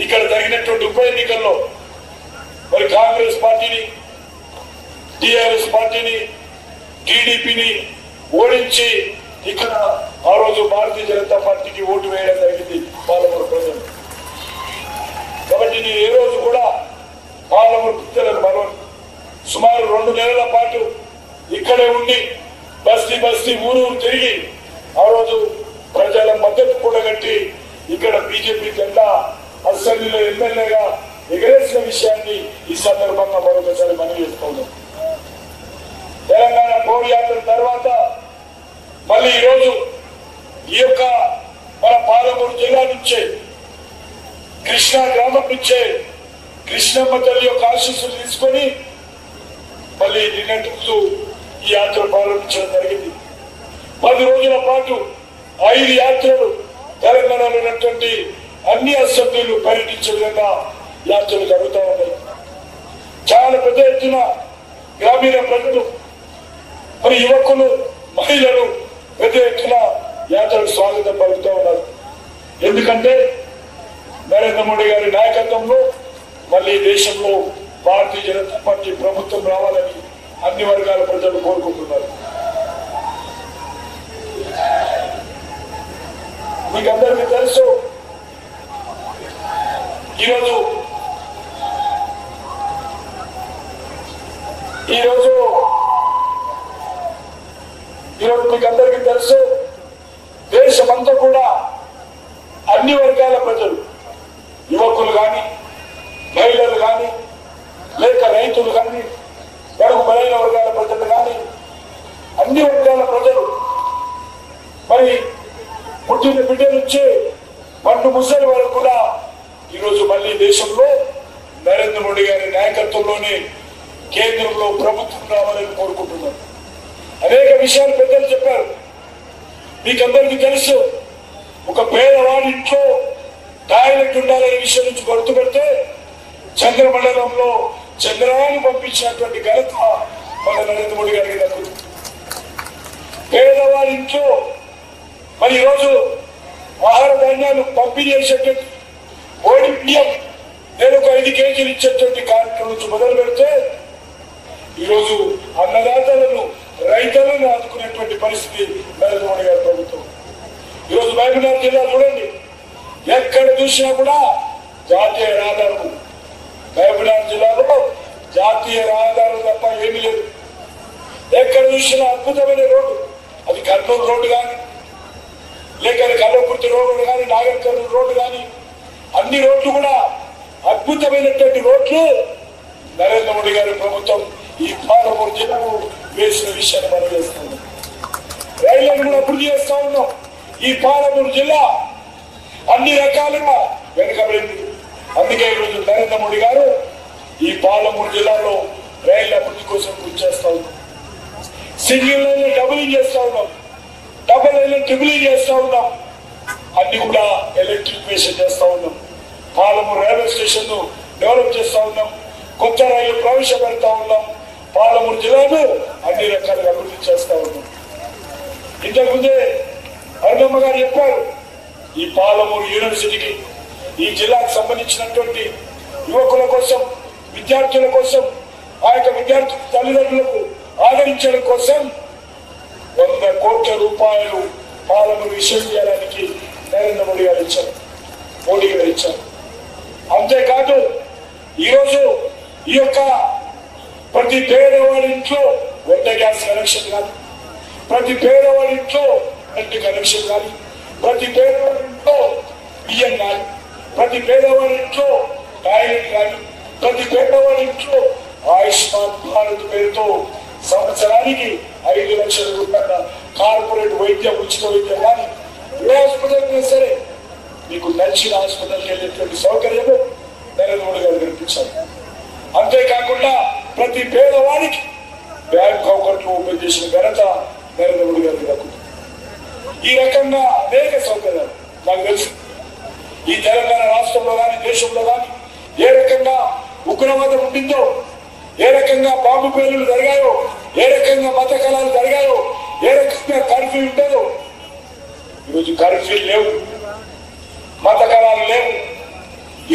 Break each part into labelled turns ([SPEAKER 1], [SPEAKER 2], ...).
[SPEAKER 1] ఇక్కడ జరిగినటువంటి ఉప ఎన్నికల్లో మరి కాంగ్రెస్ పార్టీని టిఆర్ఎస్ పార్టీని టీడీపీని ఓడించి ఇక్కడ ఆ రోజు భారతీయ జనతా పార్టీకి ఓటు వేయడం జరిగింది పాలమూరు ప్రజలు కాబట్టి నేను ఏ రోజు కూడా పాలమూరు పిత్తలను మరవను సుమారు రెండు నెలల పాటు ఇక్కడే ఉండి బస్తీ బస్తీ ఊరు ఊరు తిరిగి ఆ రోజు ప్రజల మద్దతు కూడగట్టి ఇక్కడ బీజేపీ జెండా అసెంబ్లీలో ఎమ్మెల్యేగా ఎగరేసిన విషయాన్ని ఈ సందర్భంగా మరొకసారి మనం చేసుకోవాలి తెలంగాణ పౌరు యాత్ర తర్వాత మళ్ళీ ఈరోజు ఈ యొక్క మన పాలమూరు జిల్లా నుంచే కృష్ణా గ్రామం నుంచే కృష్ణమ్మ తల్లి యొక్క ఆశీస్సులు తీసుకొని మళ్ళీ నిన్నటి రోజు ఈ యాత్ర ప్రారంభించడం జరిగింది పది రోజుల పాటు ఐదు యాత్రలు తెలంగాణలో ఉన్నటువంటి అన్ని అసెంబ్లీలు పర్యటించే విధంగా యాత్రలు జరుగుతూ ఉన్నాయి చాలా పెద్ద ఎత్తున గ్రామీణ ప్రజలు మరి యువకులు మహిళలు పెద్ద ఎత్తున యాత్రకు స్వాగతం పలుకుతూ ఉన్నారు ఎందుకంటే నరేంద్ర మోడీ గారి నాయకత్వంలో మళ్ళీ దేశంలో భారతీయ జనతా పార్టీ ప్రభుత్వం రావాలని అన్ని వర్గాల ప్రజలు కోరుకుంటున్నారు మీకు అందరికీ తెలుసు ఈరోజు ఈరోజు ఈరోజు మీకు అందరికీ తెలుసు దేశమంతా కూడా అన్ని వర్గాల ప్రజలు యువకులు కానీ మహిళలు కానీ లేక రైతులు కానీ బడుగు బలైన వర్గాల ప్రజలు కానీ అన్ని వర్గాల ప్రజలు మరి పుట్టిన బిడ్డ నుంచి పండు ముసలి వరకు కూడా ఈరోజు మళ్ళీ దేశంలో నరేంద్ర మోడీ గారి నాయకత్వంలోనే కేంద్రంలో ప్రభుత్వం రావాలని కోరుకుంటున్నారు అనేక విషయాలు పెద్దలు చెప్పారు మీకందరికీ తెలుసు ఒక పేదవాడి ఇంట్లో టాయిలెట్ ఉండాలనే విషయం నుంచి గుర్తుపెడితే చంద్రమండలంలో చంద్రాన్ని పంపించినటువంటి ఘనత మన నరేంద్ర మోడీ గారికి దక్కుతుంది పేదవాడి ఇంట్లో మరి ఈరోజు ఆహార ధాన్యాలు పంపిణీ చేసేటువంటి ఓడి బియ్యం నేను ఒక ఐదు కేజీలు ఇచ్చేటువంటి కార్యక్రమం నుంచి మొదలు పెడితే ఈరోజు అన్నదాతలను రైతులను ఆదుకునేటువంటి పరిస్థితి నరేంద్ర మోడీ గారి ప్రభుత్వం ఈరోజు మహబూబ్నగర్ జిల్లా చూడండి ఎక్కడ చూసినా కూడా జాతీయ రహదారులు మహబూబ్నగర్ జిల్లాలో జాతీయ రహదారులు తప్ప ఏమీ లేదు ఎక్కడ చూసినా అద్భుతమైన రోడ్డు అది కర్నూలు రోడ్డు కానీ లేక అది కల్లకుర్తి రోడ్డు కానీ నాగర్ కర్నూలు రోడ్డు కానీ అన్ని రోడ్లు కూడా అద్భుతమైనటువంటి రోడ్లు నరేంద్ర మోడీ గారి ప్రభుత్వం ఈ పాలమూరు జిల్లాకు వేసిన విషయాన్ని మనం చేస్తున్నాం రైళ్లను కూడా అభివృద్ధి చేస్తా ఉన్నాం ఈ పాలమూరు జిల్లా అన్ని రకాలుగా వెనుకబడింది అందుకే ఈరోజు నరేంద్ర మోడీ గారు ఈ పాలమూరు జిల్లాలో రైళ్ల అభివృద్ధి కోసం కృషి చేస్తా ఉన్నాం సింగిల్ లైన్ డబులింగ్ చేస్తా ఉన్నాం డబుల్ లైన్ ట్రిబులింగ్ చేస్తా ఉన్నాం అన్ని కూడా ఎలక్ట్రిఫికేషన్ చేస్తా ఉన్నాం పాలమూరు రైల్వే స్టేషన్ ను డెవలప్ చేస్తా ఉన్నాం కొత్త రైలు ప్రవేశపెడతా ఉన్నాం పాలమూరు జిల్లాను అన్ని రకాలుగా అభివృద్ధి చేస్తా ఉన్నాం ఇంతకుముందే అరుణమ్మ గారు చెప్పారు ఈ పాలమూరు యూనివర్సిటీకి ఈ జిల్లాకు సంబంధించినటువంటి యువకుల కోసం విద్యార్థుల కోసం ఆ యొక్క విద్యార్థుల తల్లిదండ్రులకు ఆదరించడం కోసం వంద కోట్ల రూపాయలు పాలమూరు విశ్వవిద్యాలయానికి నరేంద్ర మోడీ గారు ఇచ్చారు మోడీ గారు ఇచ్చారు అంతేకాదు ఈరోజు ఈ యొక్క ప్రతి పేదవాడి ఇంట్లో వంట గ్యాస్ కనెక్షన్ కానీ ప్రతి పేదవాడి ఇంట్లో కరెంట్ కనెక్షన్ కానీ ప్రతి పేదవాడి ఇంట్లో బియ్యం కానీ ప్రతి పేదవాడి ఇంట్లో టాయిలెట్ కానీ ప్రతి పేదవాడి ఇంట్లో ఆయుష్మాన్ భారత్ పేరుతో సంవత్సరానికి ఐదు లక్షల రూపాయల కార్పొరేట్ వైద్యం ఉచిత వైద్యం కానీ ఏ ఆసుపత్రికి సరే మీకు నచ్చిన ఆసుపత్రికి వెళ్ళేటువంటి సౌకర్యము నరేంద్ర మోడీ గారు కల్పించారు అంతేకాకుండా ప్రతి పేదవాడికి బ్యాంక్ అకౌంట్లు ఓపెన్ చేసిన ఘనత నరేంద్ర మోడీ గారికి దక్కుతుంది ఈ రకంగా అనేక సౌకర్యాలు నాకు తెలుసు ఈ తెలంగాణ రాష్ట్రంలో కానీ దేశంలో కానీ ఏ రకంగా ఉగ్రవాదం ఉండిందో ఏ రకంగా బాంబు పేలులు జరిగాయో ఏ రకంగా మత కళాలు జరిగాయో ఏ రకంగా కర్ఫ్యూ ఉండేదో ఈరోజు కర్ఫ్యూ లేవు మత కళాలు లేవు ఈరోజు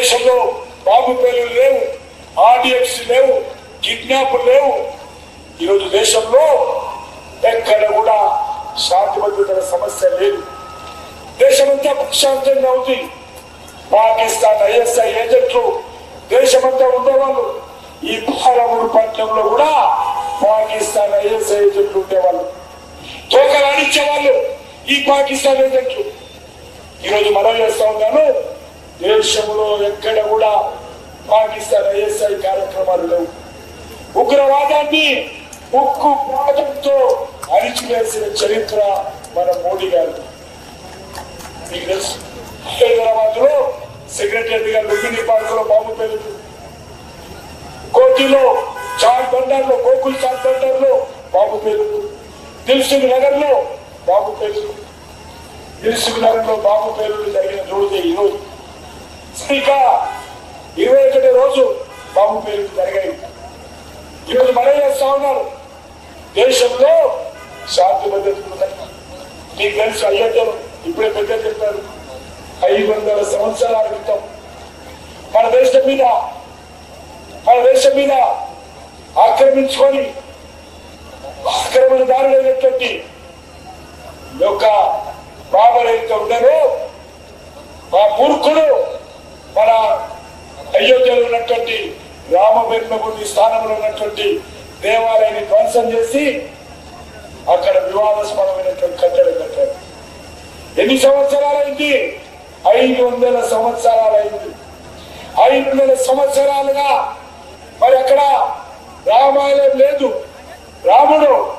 [SPEAKER 1] దేశంలో బాబు పేర్లు లేవు ఆర్డిఎక్స్ లేవు కిడ్నాప్ లేవు ఈరోజు దేశంలో ఎక్కడ కూడా శాంతి భద్రతల సమస్య లేదు దేశమంతా ప్రశాంతంగా ఉంది పాకిస్తాన్ ఐఎస్ఐ ఏజెంట్లు దేశమంతా ఉండేవాళ్ళు ఈ పాలమూరు పట్టణంలో కూడా పాకిస్తాన్ ఐఎస్ఐ ఏజెంట్లు ఉండేవాళ్ళు తోకలు ఆడించేవాళ్ళు ఈ పాకిస్తాన్ ఏజెంట్లు ఈరోజు మనం చేస్తా ఉన్నాను దేశంలో ఎక్కడ కూడా పాకిస్తాన్ ఐఎస్ఐ కార్యక్రమాలు లేవు ఉగ్రవాదాన్ని ఉక్కు పాదంతో అణిచివేసిన చరిత్ర మన మోడీ గారు మీకు తెలుసు హైదరాబాద్ లో సెక్రటరీ గారు లుంబిని పార్క్ లో బాబు పేరు కోటిలో చాట్ బండార్ లో గోకుల్ చాట్ బండార్ లో బాబు పేరు దిల్సుఖ్ నగర్ లో బాబు పేరు దిల్సుఖ్ నగర్ లో బాబు పేరు జరిగిన రోజు ఈ రోజు ఇంకా ఇరవై ఒకటి రోజు బాబు పేరు జరిగాయి ఈరోజు మనం చేస్తా ఉన్నారు దేశంలో శాంతి భద్రతలు ఉన్నాయి మీకు తెలుసు అయ్యగారు ఇప్పుడే పెద్ద చెప్పారు ఐదు వందల సంవత్సరాల క్రితం మన దేశం మీద మన దేశం మీద ఆక్రమించుకొని ఆక్రమణదారులైనటువంటి ఈ యొక్క బాబరైతే ఉన్నారో మా మూర్ఖుడు మన అయోధ్యలో ఉన్నటువంటి రామ జన్మభూమి స్థానంలో ఉన్నటువంటి దేవాలయాన్ని ధ్వంసం చేసి అక్కడ వివాదాస్పదమైనటువంటి కట్టడం కట్టారు ఎన్ని సంవత్సరాలైంది ఐదు వందల సంవత్సరాలైంది ఐదు వందల సంవత్సరాలుగా మరి అక్కడ రామాలయం లేదు రాముడు